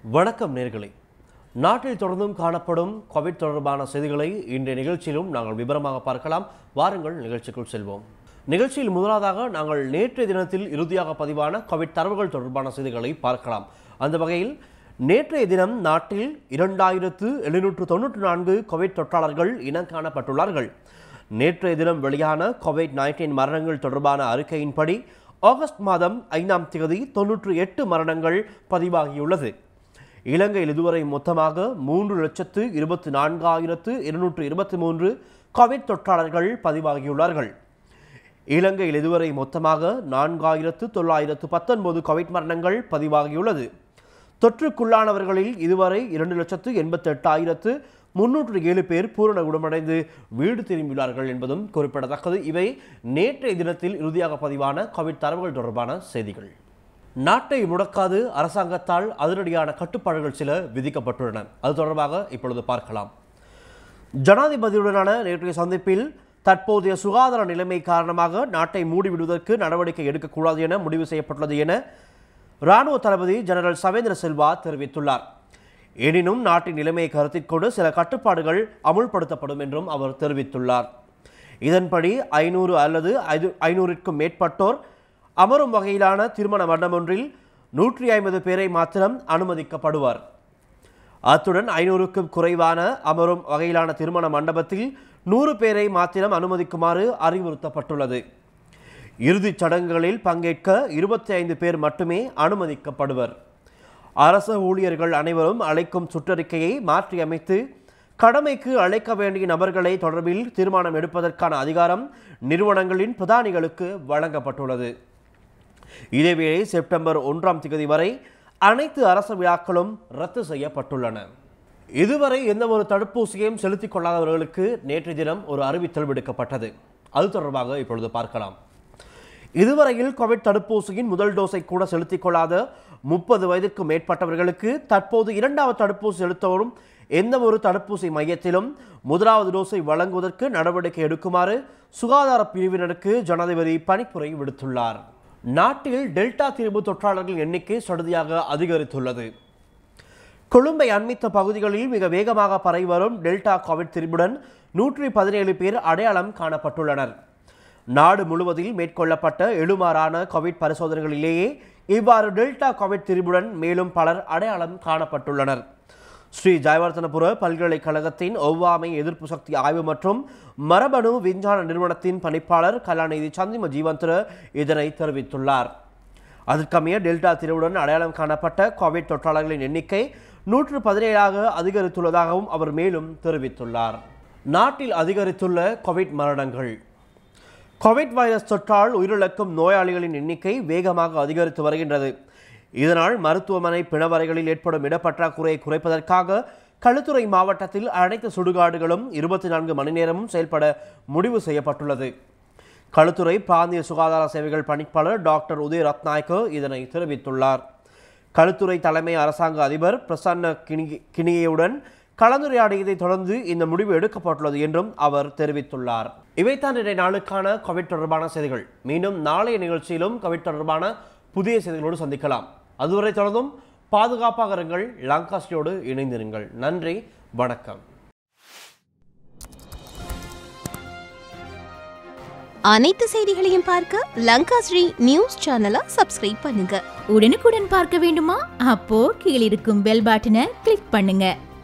வணக்கம் நேர்களே நாட்டில் தொடர்ந்தும் காணப்படும் கோவிட் தொடர்பான செய்திகளை இன்றைய நிகழ்ச்சியிலும் நாங்கள் விவரமாக பார்க்கலாம் வாருங்கள் நிகழ்ச்சிக்குள் செல்வோம் நிகழ்ச்சியில் முதலாவதாக நாங்கள் நேற்றைய தினத்தில் இறுதியாக பதிவான கோவிட் தரவுகள் தொடர்பான செய்திகளை பார்க்கலாம் அந்த வகையில் நேற்றைய தினம் நாட்டில் இரண்டாயிரத்து எழுநூற்று தொண்ணூற்று நான்கு கோவிட் தொற்றாளர்கள் இனம் காணப்பட்டுள்ளார்கள் நேற்றைய தினம் வெளியான கோவிட் நைன்டீன் மரணங்கள் தொடர்பான அறிக்கையின்படி ஆகஸ்ட் மாதம் ஐந்தாம் தேதி தொன்னூற்று எட்டு மரணங்கள் பதிவாகியுள்ளது இலங்கையில் இதுவரை மொத்தமாக மூன்று லட்சத்து இருபத்தி நான்காயிரத்து இருநூற்று இருபத்தி மூன்று கோவிட் தொற்றாளர்கள் பதிவாகியுள்ளார்கள் இலங்கையில் இதுவரை மொத்தமாக நான்காயிரத்து தொள்ளாயிரத்து பத்தொன்பது கோவிட் மரணங்கள் பதிவாகியுள்ளது தொற்றுக்குள்ளானவர்களில் இதுவரை இரண்டு லட்சத்து எண்பத்தெட்டாயிரத்து முன்னூற்று ஏழு பேர் பூரண குணமடைந்து வீடு திரும்பியுள்ளார்கள் என்பதும் குறிப்பிடத்தக்கது இவை நேற்றைய தினத்தில் இறுதியாக பதிவான கோவிட் தரவுகள் தொடர்பான செய்திகள் நாட்டை முடக்காது அரசாங்கத்தால் அதிரடியான கட்டுப்பாடுகள் சில விதிக்கப்பட்டுள்ளன அது தொடர்பாக இப்பொழுது பார்க்கலாம் ஜனாதிபதியுடனான நேற்றைய சந்திப்பில் தற்போதைய சுகாதார நிலைமை காரணமாக நாட்டை மூடிவிடுவதற்கு நடவடிக்கை எடுக்கக்கூடாது என முடிவு செய்யப்பட்டுள்ளது என இராணுவ தளபதி ஜெனரல் சவேந்திர சில்வா தெரிவித்துள்ளார் எனினும் நாட்டின் நிலைமையை கருத்தில் கொண்டு சில கட்டுப்பாடுகள் அமுல்படுத்தப்படும் என்றும் அவர் தெரிவித்துள்ளார் இதன்படி ஐநூறு அல்லது ஐது ஐநூறிற்கும் மேற்பட்டோர் அமரும் வகையிலான திருமண மண்டபம் ஒன்றில் நூற்றி ஐம்பது பேரை மாத்திரம் அனுமதிக்கப்படுவார் அத்துடன் ஐநூறுக்கும் குறைவான அமரும் வகையிலான திருமண மண்டபத்தில் நூறு பேரை மாத்திரம் அனுமதிக்குமாறு அறிவுறுத்தப்பட்டுள்ளது இறுதிச் சடங்குகளில் பங்கேற்க இருபத்தி ஐந்து பேர் மட்டுமே அனுமதிக்கப்படுவர் அரச ஊழியர்கள் அனைவரும் அழைக்கும் சுற்றறிக்கையை மாற்றியமைத்து கடமைக்கு அழைக்க வேண்டிய நபர்களை தொடர்பில் தீர்மானம் எடுப்பதற்கான அதிகாரம் நிறுவனங்களின் பிரதானிகளுக்கு வழங்கப்பட்டுள்ளது இதேவேளை செப்டம்பர் ஒன்றாம் தேதி வரை அனைத்து அரசு விழாக்களும் ரத்து செய்யப்பட்டுள்ளன இதுவரை எந்த ஒரு தடுப்பூசியையும் செலுத்திக் கொள்ளாதவர்களுக்கு நேற்று தினம் ஒரு அறிவித்தல் விடுக்கப்பட்டது அது தொடர்பாக இப்பொழுது பார்க்கலாம் இதுவரையில் கோவிட் தடுப்பூசியின் முதல் டோஸை கூட செலுத்திக் கொள்ளாத முப்பது வயதிற்கு மேற்பட்டவர்களுக்கு தற்போது இரண்டாவது தடுப்பூசி செலுத்தவரும் எந்த ஒரு தடுப்பூசி மையத்திலும் முதலாவது டோஸை வழங்குவதற்கு நடவடிக்கை எடுக்குமாறு சுகாதார பிரிவினருக்கு ஜனாதிபதி பணிப்புரை விடுத்துள்ளார் நாட்டில் டெல்டா தீர்வு தொற்றாளர்கள் எண்ணிக்கை சடுதியாக அதிகரித்துள்ளது கொழும்பை அண்மித்த பகுதிகளில் மிக வேகமாக பரவி வரும் டெல்டா கோவிட் திரிபுடன் நூற்றி பதினேழு பேர் அடையாளம் காணப்பட்டுள்ளனர் நாடு முழுவதில் மேற்கொள்ளப்பட்ட எழுமாறான கோவிட் பரிசோதனைகளிலேயே இவ்வாறு டெல்டா கோவிட் திரிபுடன் மேலும் பலர் அடையாளம் காணப்பட்டுள்ளனர் ஸ்ரீ ஜெயவர்தனபுர பல்கலைக்கழகத்தின் ஒவ்வாமை எதிர்ப்பு சக்தி ஆய்வு மற்றும் மரபணு விஞ்ஞான நிறுவனத்தின் பணிப்பாளர் கலாநிதி சந்திம ஜீவந்திர இதனை தெரிவித்துள்ளார் அதற்கமைய டெல்டா திரிவுடன் அடையாளம் காணப்பட்ட கோவிட் தொற்றாளர்களின் எண்ணிக்கை நூற்று பதினேழாக அதிகரித்துள்ளதாகவும் அவர் மேலும் தெரிவித்துள்ளார் நாட்டில் அதிகரித்துள்ள கோவிட் மரணங்கள் கோவிட் வைரஸ் தொற்றால் உயிரிழக்கும் நோயாளிகளின் எண்ணிக்கை வேகமாக அதிகரித்து வருகின்றது இதனால் மருத்துவமனை பிணவரைகளில் ஏற்படும் இடப்பற்றாக்குறையை குறைப்பதற்காக களுத்துறை மாவட்டத்தில் அனைத்து சுடுகாடுகளும் இருபத்தி நான்கு மணி நேரமும் செயல்பட முடிவு செய்யப்பட்டுள்ளது களுத்துறை பிராந்திய சுகாதார சேவைகள் பணிப்பாளர் டாக்டர் உதய ரத்நாயக்க இதனை தெரிவித்துள்ளார் களுத்துறை தலைமை அரசாங்க அதிபர் பிரசன்ன கிணி கிணியுடன் கலந்துரையாடியதை தொடர்ந்து இந்த முடிவு எடுக்கப்பட்டுள்ளது என்றும் அவர் தெரிவித்துள்ளார் இவைத்தான் இன்றைய நாளுக்கான கோவிட் தொடர்பான செய்திகள் மீண்டும் நாளைய நிகழ்ச்சியிலும் கோவிட் தொடர்பான புதிய செய்திகளோடு சந்திக்கலாம் அதுவரை தொடர்ந்தும் பாதுகாப்பாக இருங்கள் லாங்காஸ்டியோடு இணைந்திருங்கள் நன்றி வணக்கம் அனைத்து செய்திகளையும் பார்க்க லங்கா ஸ்ரீ நியூஸ் சேனலை சப்ஸ்கிரைப் பண்ணுங்க உடனுக்குடன் பார்க்க வேண்டுமா அப்போ கீழிருக்கும் பெல் பட்டனை கிளிக் பண்ணுங்க